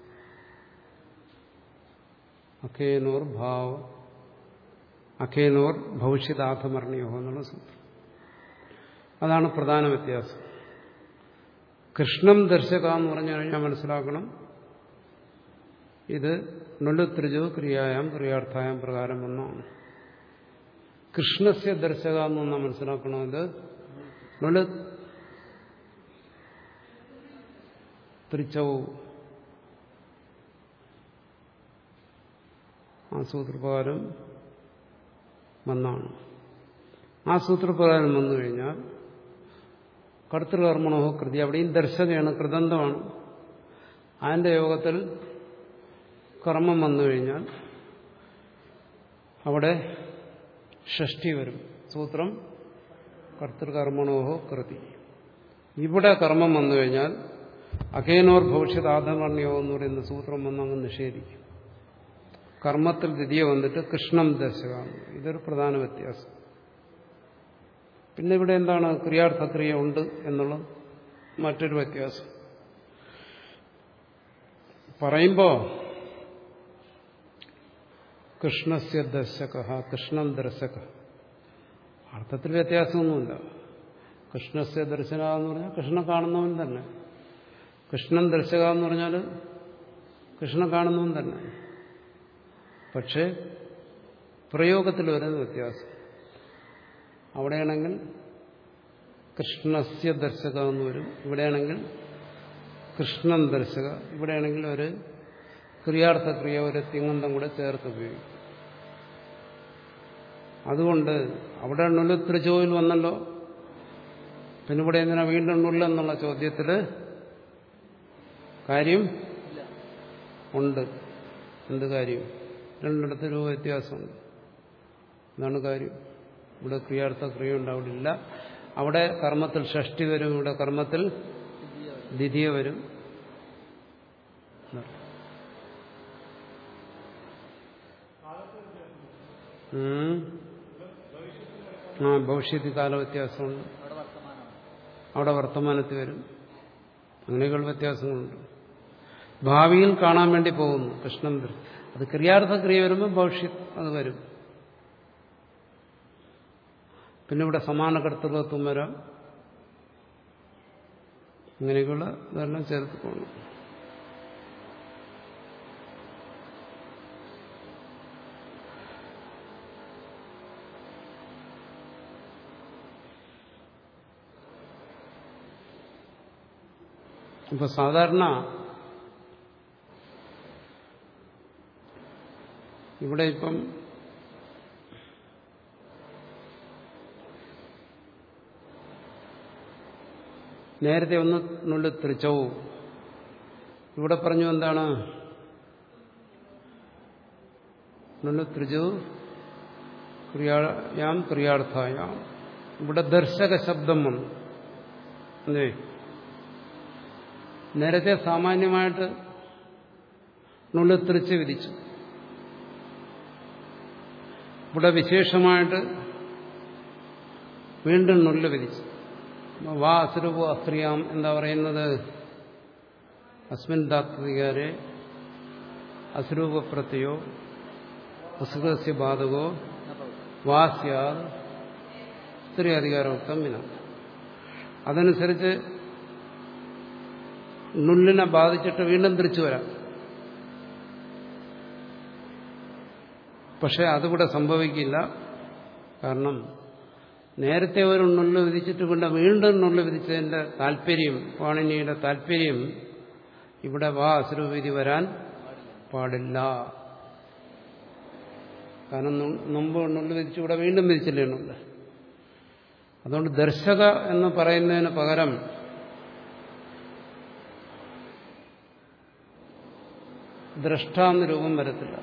അഖേനോർ ഭാവ അഖേനോർ ഭവിഷ്യതാഥമർണിയോ എന്നുള്ള സൂത്രം അതാണ് പ്രധാന വ്യത്യാസം കൃഷ്ണം ദർശക എന്ന് പറഞ്ഞു കഴിഞ്ഞാൽ മനസ്സിലാക്കണം ഇത് നുലുത്രിജോ ക്രിയായാം ക്രിയാർത്ഥായാം പ്രകാരം ഒന്നാണ് കൃഷ്ണസ്യ ദർശക എന്നൊന്നാ മനസ്സിലാക്കണം ഇത് നുലു ത്രിച്ചവും ആ സൂത്രപ്രകാരം വന്നാണ് ആ സൂത്രപ്രകാരം വന്നു കഴിഞ്ഞാൽ കർത്തൃകർമ്മണോ കൃതി അവിടെയും ദർശകയാണ് കൃതന്തമാണ് അതിന്റെ യോഗത്തിൽ കർമ്മം വന്നു കഴിഞ്ഞാൽ അവിടെ ഷഷ്ടി വരും സൂത്രം കർത്തൃകർമ്മണോഹോ കൃതി ഇവിടെ കർമ്മം വന്നു കഴിഞ്ഞാൽ അഖേനോർ ഭവിഷ്യത് ആധമർണ്യോ എന്ന് പറയുന്ന സൂത്രം വന്നങ്ങ് നിഷേധിക്കും കർമ്മത്തിൽ ദ്വിതീയ വന്നിട്ട് കൃഷ്ണം ദശക ഇതൊരു പ്രധാന വ്യത്യാസം പിന്നെ ഇവിടെ എന്താണ് ക്രിയാർത്ഥക്രിയ ഉണ്ട് എന്നുള്ള മറ്റൊരു വ്യത്യാസം പറയുമ്പോ കൃഷ്ണസ്യ ദർശക കൃഷ്ണം ദർശക അർത്ഥത്തിൽ വ്യത്യാസമൊന്നുമില്ല കൃഷ്ണസ്യ ദർശന എന്ന് പറഞ്ഞാൽ കൃഷ്ണൻ കാണുന്നവൻ തന്നെ കൃഷ്ണൻ ദർശക എന്ന് പറഞ്ഞാൽ കൃഷ്ണൻ കാണുന്നവൻ തന്നെ പക്ഷേ പ്രയോഗത്തിൽ വരുന്ന വ്യത്യാസം അവിടെയാണെങ്കിൽ കൃഷ്ണസ്യ ദർശക എന്ന് വരും ഇവിടെയാണെങ്കിൽ കൃഷ്ണൻ ദർശക ഇവിടെയാണെങ്കിൽ ഒരു ക്രിയാർത്ഥ ക്രിയ ഒരു തിങ്ങന്തം കൂടെ ചേർത്ത് ഉപയോഗിക്കും അതുകൊണ്ട് അവിടെ നുല് തൃജോയിൽ വന്നല്ലോ പിന്നെ ഇവിടെ എന്തിനാ വീണ്ടും നുല്ലെന്നുള്ള ചോദ്യത്തില് കാര്യം ഉണ്ട് എന്ത് കാര്യം രണ്ടിടത്ത് രൂപ വ്യത്യാസമുണ്ട് എന്നാണ് കാര്യം ഇവിടെ ക്രിയാർത്ഥ ക്രിയ ഉണ്ട് അവിടെ ഇല്ല അവിടെ കർമ്മത്തിൽ ഷഷ്ടി വരും ഇവിടെ കർമ്മത്തിൽ ദ്വിതീയ വരും ഉം. ആ ഭവിഷ്യത്തിൽ കാല വ്യത്യാസമുണ്ട് അവിടെ വർത്തമാനമാണ് അവിടെ വർത്തമാനത്തിൽ വരും അങ്ങനെയൊക്കെയുള്ള വ്യത്യാസങ്ങളുണ്ട് ഭാവിയിൽ കാണാൻ വേണ്ടി പോകുന്നു കൃഷ്ണൻ വരും അത് ക്രിയാർത്ഥ ക്രിയ വരുമ്പോൾ ഭവിഷ്യത് അത് വരും പിന്നെ ഇവിടെ സമാന കർത്തൃത്വം വരാം അങ്ങനെയൊക്കെയുള്ള ഇതെല്ലാം ചേർത്ത് പോകണം ഇപ്പൊ സാധാരണ ഇവിടെ ഇപ്പം നേരത്തെ ഒന്ന് നുള്ളി തൃച്ചവും ഇവിടെ പറഞ്ഞു എന്താണ് നുള്ളി തൃജു ക്രിയായാം ക്രിയാർത്ഥായാം ഇവിടെ ദർശക ശബ്ദം വന്നു അല്ലേ നേരത്തെ സാമാന്യമായിട്ട് നുള്ളിത്രിച്ച് വിധിച്ചു ഇവിടെ വിശേഷമായിട്ട് വീണ്ടും നുള്ളു വിധിച്ചു വാ അസുരൂപ അസ്ത്രീയാം എന്താ പറയുന്നത് അസ്മിൻ ദാത്വികാരെ അസുരൂപപ്രത്യോ അസുഖസ്യ ബാധകോ വാസ്യാ സ്ത്രീ അധികാരോക്തം വിന അതനുസരിച്ച് നുള്ളിനെ ബാധിച്ചിട്ട് വീണ്ടും തിരിച്ചു വരാം പക്ഷെ അതിവിടെ സംഭവിക്കില്ല കാരണം നേരത്തെ ഒരു നുള്ളു വിധിച്ചിട്ട് കൊണ്ട് വീണ്ടും നുള്ളു വിധിച്ചതിന്റെ താല്പര്യം പാണിനിയുടെ താല്പര്യം ഇവിടെ വാ അസുരവിധി വരാൻ പാടില്ല കാരണം നു- മുമ്പ് നുള്ളു വിധിച്ചു ഇവിടെ വീണ്ടും വിധിച്ചില്ലേ നുള്ളു അതുകൊണ്ട് ദർശക എന്ന് പറയുന്നതിന് പകരം ദ്രഷ്ടാന്ന് രൂപം വരത്തില്ല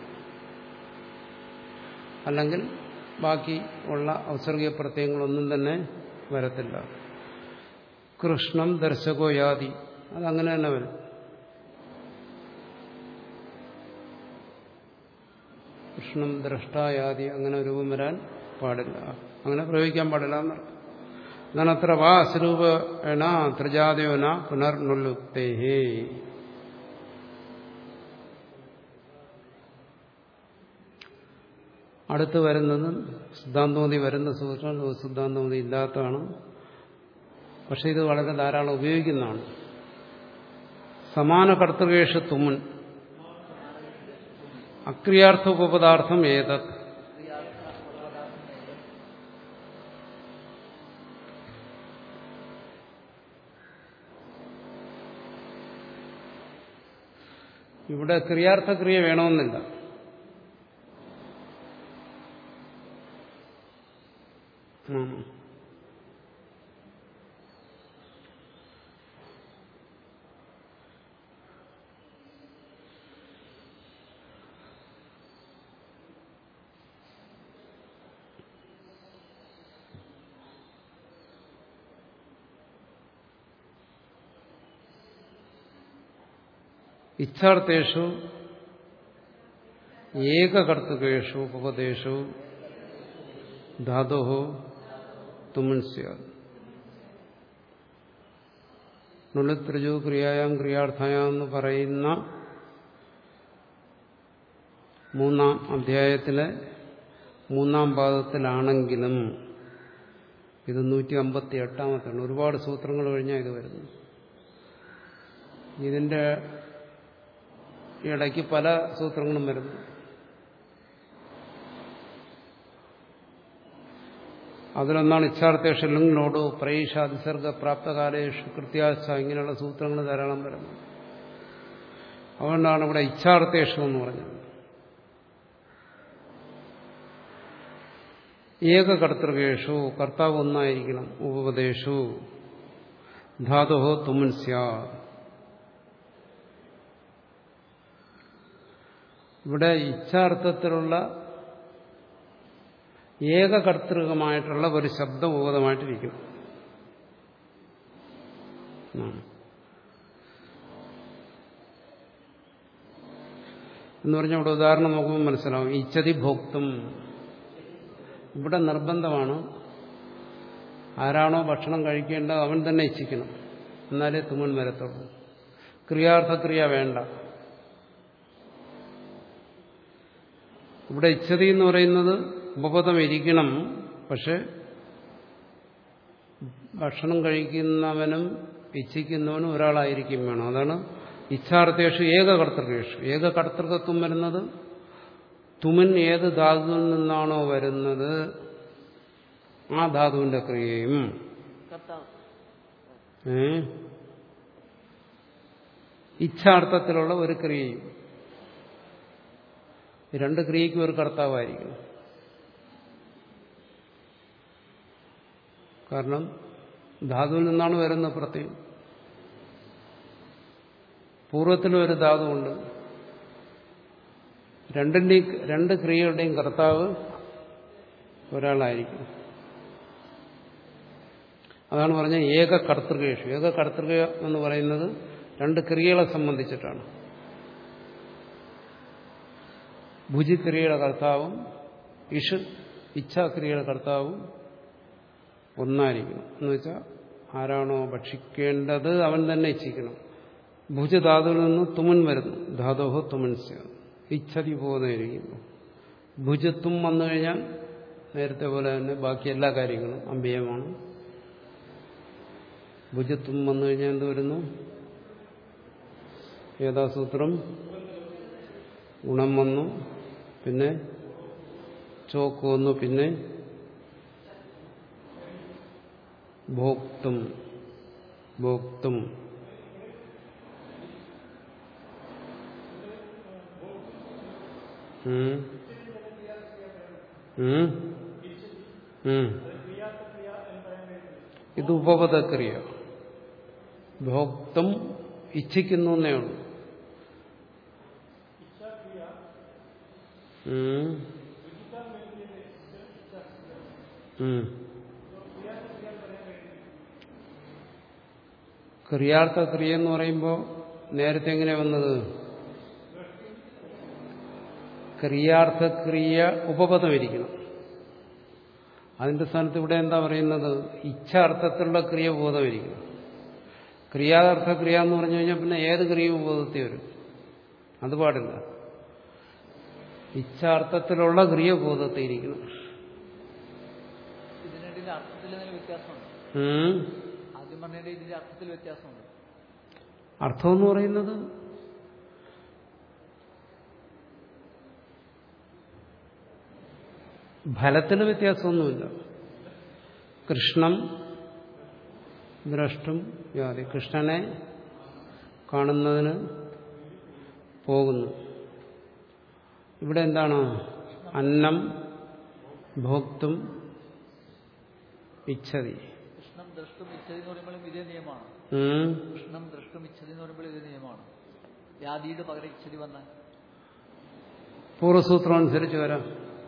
അല്ലെങ്കിൽ ബാക്കി ഉള്ള ഔസർഗീയ പ്രത്യയങ്ങളൊന്നും തന്നെ വരത്തില്ല കൃഷ്ണം ദർശകോ യാതി അതങ്ങനെ തന്നെ വരും ഉഷ്ണം ദ്രഷ്ടായാതി അങ്ങനെ രൂപം വരാൻ പാടില്ല അങ്ങനെ പ്രയോഗിക്കാൻ പാടില്ല എന്നർത്ഥം എന്നാണ് അത്ര വാ അസ്വരൂപേണ ത്രിജാതയോന പുനർനുല്ലുക്തേഹേ അടുത്ത് വരുന്നത് സിദ്ധാന്തമതി വരുന്ന സൂത്രം സിദ്ധാന്തമതി ഇല്ലാത്തതാണ് പക്ഷെ ഇത് വളരെ ധാരാളം ഉപയോഗിക്കുന്നതാണ് സമാന കർത്തൃകേഷ തുമൻ അക്രിയാർത്ഥ ഉപപദാർത്ഥം ഏതത് ഇവിടെ ക്രിയാർത്ഥ ക്രിയ വേണമെന്നില്ല ഉം. ഇച്ഛാർത്ഥേഷു ഏകകർത്തൃകേഷു ഉപപദേശു ധാതു തുമൻസ്യ നുള്ളിത്രിജു ക്രിയായാം ക്രിയാർത്ഥായാം എന്ന് പറയുന്ന മൂന്നാം അധ്യായത്തിലെ മൂന്നാം പാദത്തിലാണെങ്കിലും ഇത് നൂറ്റി അമ്പത്തി എട്ടാമത്താണ് ഒരുപാട് സൂത്രങ്ങൾ കഴിഞ്ഞാൽ ഇത് വരുന്നു ഇതിന്റെ ഇടയ്ക്ക് പല സൂത്രങ്ങളും വരുന്നു അതിലൊന്നാണ് ഇച്ഛാർത്ഥേഷ ലിംഗിനോട് പ്രൈഷ അതിസർഗ പ്രാപ്തകാലേഷു കൃത്യാശ ഇങ്ങനെയുള്ള സൂത്രങ്ങൾ ധാരാളം വരുന്നു അതുകൊണ്ടാണ് ഇവിടെ ഇച്ഛാർത്ഥേഷു എന്ന് പറഞ്ഞത് ഏകകർത്തൃകേഷു കർത്താവ് ഒന്നായിരിക്കണം ഉപപദേശു ധാതുഹോ തുമൻ സ്യാ ഇവിടെ ഇച്ഛാർത്ഥത്തിലുള്ള ഏകകർത്തൃകമായിട്ടുള്ള ഒരു ശബ്ദം ഉപഗതമായിട്ടിരിക്കും എന്ന് പറഞ്ഞാൽ ഇവിടെ ഉദാഹരണം നോക്കുമ്പോൾ മനസ്സിലാവും ഇച്ഛതി ഭോക്തും ഇവിടെ നിർബന്ധമാണ് ആരാണോ ഭക്ഷണം കഴിക്കേണ്ടത് അവൻ തന്നെ ഇച്ഛിക്കണം എന്നാലേ തുമ്മൻ വരത്തുള്ളൂ ക്രിയാർത്ഥക്രിയ വേണ്ട ഇവിടെ ഇച്ഛതി എന്ന് പറയുന്നത് ഉപപദം ഇരിക്കണം പക്ഷെ ഭക്ഷണം കഴിക്കുന്നവനും ഇച്ഛിക്കുന്നവനും ഒരാളായിരിക്കും വേണം അതാണ് ഇച്ഛാർത്ഥേഷു ഏകകർത്തൃകേഷു ഏകകർത്തൃകത്വം വരുന്നത് തുമൻ ഏത് ധാതുവിൽ നിന്നാണോ വരുന്നത് ആ ധാതുവിന്റെ ക്രിയയും കർത്താവ് ഏ ഇച്ഛാർത്ഥത്തിലുള്ള ഒരു ക്രിയയും ഈ രണ്ട് ക്രിയയ്ക്കും ഒരു കർത്താവായിരിക്കും കാരണം ധാതുവിൽ നിന്നാണ് വരുന്നത് പ്രത്യേകം പൂർവ്വത്തിലും ഒരു ധാതുവുണ്ട് രണ്ടിന്റെയും രണ്ട് ക്രിയകളുടെയും കർത്താവ് ഒരാളായിരിക്കും അതാണ് പറഞ്ഞ ഏക കർത്തൃകേഷു ഏക കർത്തൃക എന്ന് പറയുന്നത് രണ്ട് ക്രിയകളെ സംബന്ധിച്ചിട്ടാണ് ഭുജിക്രിയയുടെ കർത്താവും ഇഷ് ഇച്ഛാക്രിയയുടെ കർത്താവും ഒന്നായിരിക്കണം എന്ന് വെച്ചാൽ ആരാണോ ഭക്ഷിക്കേണ്ടത് അവൻ തന്നെ ഇച്ഛിക്കണം ഭുജധാതുവിൽ നിന്ന് തുമൻ വരുന്നു ധാതോഹോ തുമൻസ്യ ഇച്ഛതി പോകുന്നതായിരിക്കുന്നു ഭുജത്വം വന്നു കഴിഞ്ഞാൽ നേരത്തെ പോലെ തന്നെ ബാക്കി എല്ലാ കാര്യങ്ങളും അമ്പയമാണ് ഭുജത്വം വന്നു കഴിഞ്ഞാൽ എന്ത് വരുന്നു ഏതാസൂത്രം ഗുണം വന്നു പിന്നെ ചോക്ക് വന്നു പിന്നെ ഭോക്തും ഭോക്തും ഉം. ഉം. ഉം. ഇത് ഉപപദക്രിയ ഭോക്തം ഇച്ഛിക്കുന്നു എന്നേ ഉള്ളൂ ഉം. ഉം. ക്രിയാർത്ഥ ക്രിയ എന്ന് പറയുമ്പോൾ നേരത്തെ എങ്ങനെ വന്നത് ക്രിയാർത്ഥക്രിയ ഉപപദം ഇരിക്കണം അതിന്റെ സ്ഥാനത്ത് ഇവിടെ എന്താ പറയുന്നത് ഇച്ഛാർത്ഥത്തിലുള്ള ക്രിയ ബോധം ഇരിക്കണം ക്രിയാർത്ഥ ക്രിയ എന്ന് പറഞ്ഞു കഴിഞ്ഞാൽ പിന്നെ ഏത് ക്രിയ ബോധത്തിൽ വരും അത് പാടില്ല ഇച്ഛാർത്ഥത്തിലുള്ള ക്രിയ ബോധത്തിൽ ഇരിക്കണം ഇതിനിടയിൽ അർത്ഥത്തിൽ എന്തെങ്കിലും വ്യത്യാസമുണ്ട് ഉം. ആദ്യം പറഞ്ഞതിന്റെ ഇതിന്റെ അർത്ഥത്തിൽ വ്യത്യാസമുണ്ട് അർത്ഥം എന്ന് പറയുന്നത് ഫലത്തിന് വ്യത്യാസമൊന്നുമില്ല കൃഷ്ണം ദ്രഷ്ടും യാതി കൃഷ്ണനെ കാണുന്നതിന് പോകുന്നു ഇവിടെ എന്താണ് അന്നം ഭോക്തും ഇച്ഛതി കൃഷ്ണം ദൃഷ്ടും ഇച്ഛതി എന്ന് പറയുമ്പോഴും ഇതേ നിയമമാണ് ഉം. കൃഷ്ണം ദൃഷ്ടും ഇച്ഛതി എന്ന് പറയുമ്പോൾ ഇതേ നിയമമാണ് യാതിയുടെ പകരം ഇച്ഛതി വന്നാൽ പൂർവ്വസൂത്രം അനുസരിച്ച് വരാം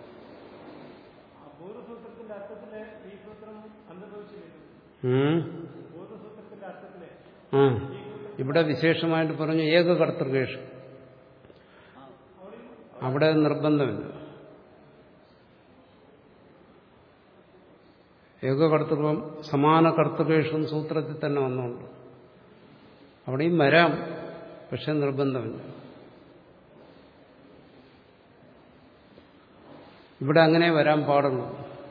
ഉം. ആ ഇവിടെ വിശേഷമായിട്ട് പറഞ്ഞു ഏകകർത്തൃകേഷം അവിടെ നിർബന്ധമില്ല ഏകകർത്തൃകം സമാന കർത്തൃകേഷം സൂത്രത്തിൽ തന്നെ വന്നുകൊണ്ട് അവിടെയും വരാം പക്ഷെ നിർബന്ധമില്ല ഇവിടെ അങ്ങനെ വരാൻ പാടുള്ളൂ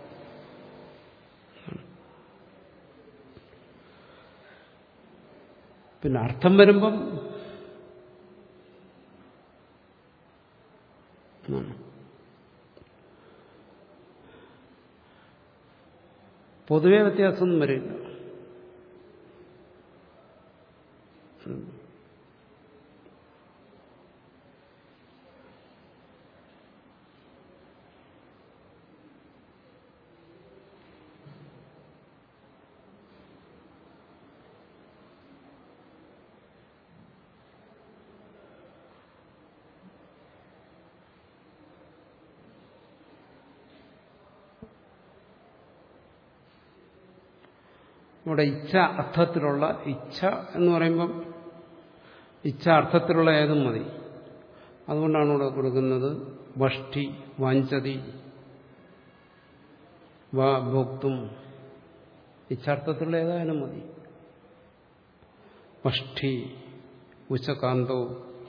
പിന്നെ അർത്ഥം വരുമ്പം ഉം. പൊതുവെ വ്യത്യാസമൊന്നും വരില്ല ഉം. ഇവിടെ ഇച്ഛ അർത്ഥത്തിലുള്ള ഇച്ഛ എന്ന് പറയുമ്പം ഇച്ഛ അർത്ഥത്തിലുള്ള ഏതും മതി അതുകൊണ്ടാണ് ഇവിടെ കൊടുക്കുന്നത് വഷ്ടി വാഞ്ചതി വാ ഭോക്തും ഇച്ഛാർത്ഥത്തിലുള്ള ഏതായാലും മതി വഷ്ടി ഉച്ചകാന്തോ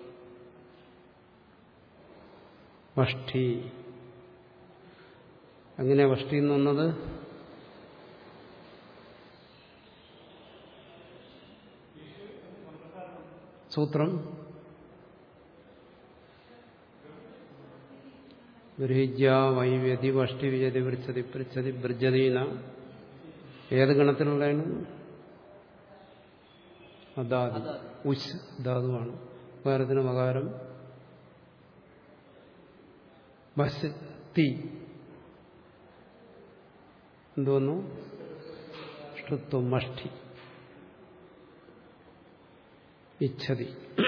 വഷ്ടി അങ്ങനെ വഷ്ടി എന്ന് വന്നത് സൂത്രം ഗൃഹിജ്യ വൈവ്യതി വഷ്ടി വിജതി വൃച്ചതി പൃച്ഛതി ബ്രജതീന ഏത് ഗണത്തിലുള്ളതാണ് അദാദി ഉശ് ധാതുവാണ് ഉപകാരത്തിന് മകാരം ബസ് തീ എന്തോന്നു ഷ്ടുത്വം മഷ്ടി ഇച്ഛതി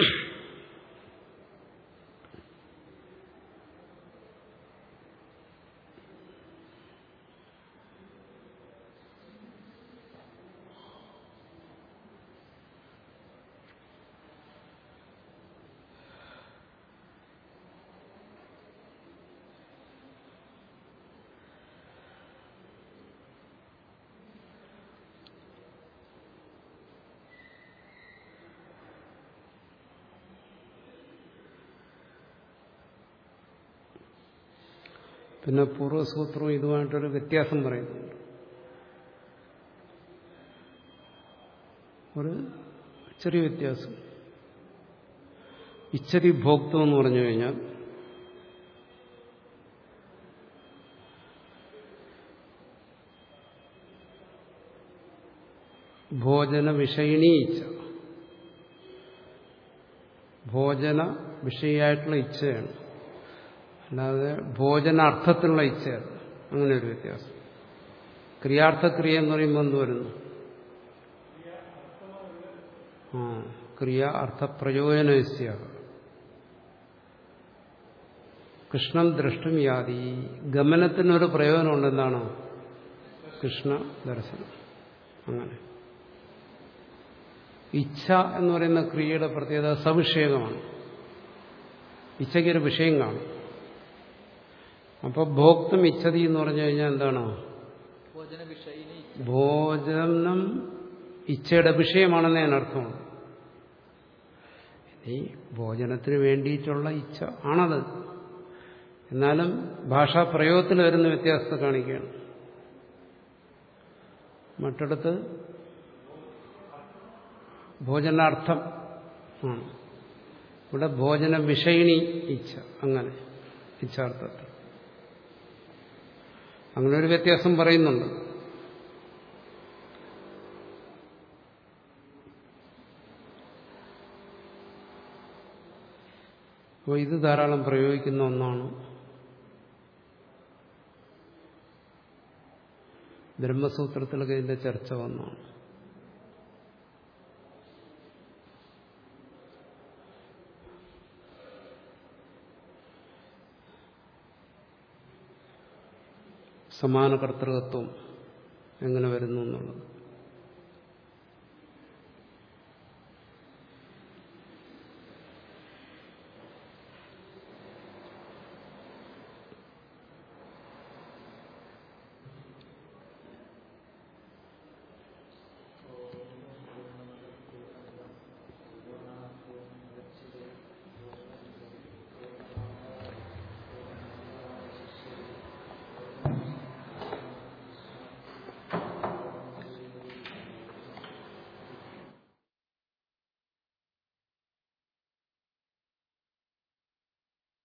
പിന്നെ പൂർവ്വസൂത്രവും ഇതുമായിട്ടൊരു വ്യത്യാസം പറയുന്നുണ്ട് ഒരു ചെറിയ വ്യത്യാസം ഇച്ചരി ഭോക്തം എന്ന് പറഞ്ഞു കഴിഞ്ഞാൽ ഭോജന വിഷയിണി ഇച്ഛ ഭോജന വിഷയായിട്ടുള്ള ഇച്ഛയാണ് അല്ലാതെ ഭോജനാർത്ഥത്തിലുള്ള ഇച്ഛയല്ല അങ്ങനെ ഒരു വ്യത്യാസം ക്രിയാർത്ഥക്രിയ എന്ന് പറയുമ്പോൾ എന്ത് വരുന്നു ആ ക്രിയ അർത്ഥപ്രയോജനസ്യ കൃഷ്ണം ദ്രഷ്ടും യാതി ഗമനത്തിനൊരു പ്രയോജനമുണ്ട് എന്താണ് കൃഷ്ണ ദർശനം അങ്ങനെ ഇച്ഛ എന്ന് പറയുന്ന ക്രിയയുടെ പ്രത്യേകത സവിഷേകമാണ് ഇച്ഛയ്ക്കൊരു വിഷയം കാണും അപ്പോൾ ഭോക്തം ഇച്ഛതി എന്ന് പറഞ്ഞു കഴിഞ്ഞാൽ എന്താണ് ഭോജന വിഷയിനി ഭോജനം ഇച്ഛയുടെ വിഷയമാണെന്ന് ഞാൻ അർത്ഥമാണ് ഈ ഭോജനത്തിന് വേണ്ടിയിട്ടുള്ള ഇച്ഛ ആണത് എന്നാലും ഭാഷാ പ്രയോഗത്തിൽ വരുന്ന വ്യത്യാസത്തെ കാണിക്കുകയാണ് മറ്റിടത്ത് ഭോജനാർത്ഥം ആണ് ഇവിടെ ഭോജന വിഷയിണി ഇച്ഛ അങ്ങനെ ഇച്ഛാർത്ഥത്തിൽ അങ്ങനെ ഒരു വ്യത്യാസം പറയുന്നുണ്ട് അപ്പോൾ ഇത് ധാരാളം പ്രയോഗിക്കുന്ന ഒന്നാണ് ബ്രഹ്മസൂത്രത്തിലൊക്കെ ഇതിന്റെ ചർച്ച വന്നാണ് സമാന കർത്തൃകത്വം എങ്ങനെ വരുന്നു എന്നുള്ളത്